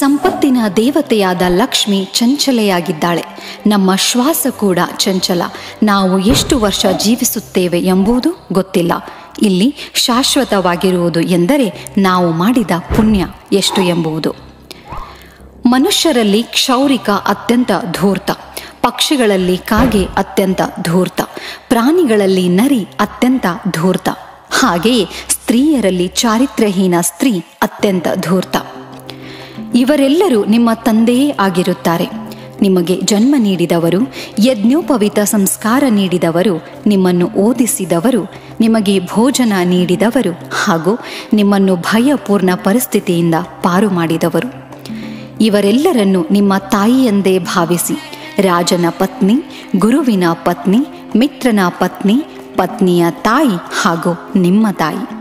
ಸಂಪತ್ತಿನ ದೇವತೆಯಾದ ಲಕ್ಷ್ಮಿ ಚಂಚಲೆಯಾಗಿದ್ದಾಳೆ ನಮ್ಮ ಶ್ವಾಸ ಕೂಡ ಚಂಚಲ ನಾವು ಎಷ್ಟು ವರ್ಷ ಜೀವಿಸುತ್ತೇವೆ ಎಂಬುದು ಗೊತ್ತಿಲ್ಲ ಇಲ್ಲಿ ಶಾಶ್ವತವಾಗಿರುವುದು ಎಂದರೆ ನಾವು ಮಾಡಿದ ಪುಣ್ಯ ಎಷ್ಟು ಎಂಬುದು ಮನುಷ್ಯರಲ್ಲಿ ಕ್ಷೌರಿಕ ಅತ್ಯಂತ ಧೂರ್ತ ಪಕ್ಷಿಗಳಲ್ಲಿ ಕಾಗೆ ಅತ್ಯಂತ ಧೂರ್ತ ಪ್ರಾಣಿಗಳಲ್ಲಿ ನರಿ ಅತ್ಯಂತ ಧೂರ್ತ ಹಾಗೆಯೇ ಸ್ತ್ರೀಯರಲ್ಲಿ ಚಾರಿತ್ರ್ಯಹೀನ ಸ್ತ್ರೀ ಅತ್ಯಂತ ಧೂರ್ತ ಇವರೆಲ್ಲರೂ ನಿಮ್ಮ ತಂದೆಯೇ ಆಗಿರುತ್ತಾರೆ ನಿಮಗೆ ಜನ್ಮ ನೀಡಿದವರು ಯಜ್ಞೋಪವಿತ ಸಂಸ್ಕಾರ ನೀಡಿದವರು ನಿಮ್ಮನ್ನು ಓದಿಸಿದವರು ನಿಮಗೆ ಭೋಜನ ನೀಡಿದವರು ಹಾಗೂ ನಿಮ್ಮನ್ನು ಭಯಪೂರ್ಣ ಪರಿಸ್ಥಿತಿಯಿಂದ ಪಾರು ಮಾಡಿದವರು ಇವರೆಲ್ಲರನ್ನು ನಿಮ್ಮ ತಾಯಿಯೆಂದೇ ಭಾವಿಸಿ ರಾಜನ ಪತ್ನಿ ಗುರುವಿನ ಪತ್ನಿ ಮಿತ್ರನ ಪತ್ನಿ ಪತ್ನಿಯ ತಾಯಿ ಹಾಗೂ ನಿಮ್ಮ ತಾಯಿ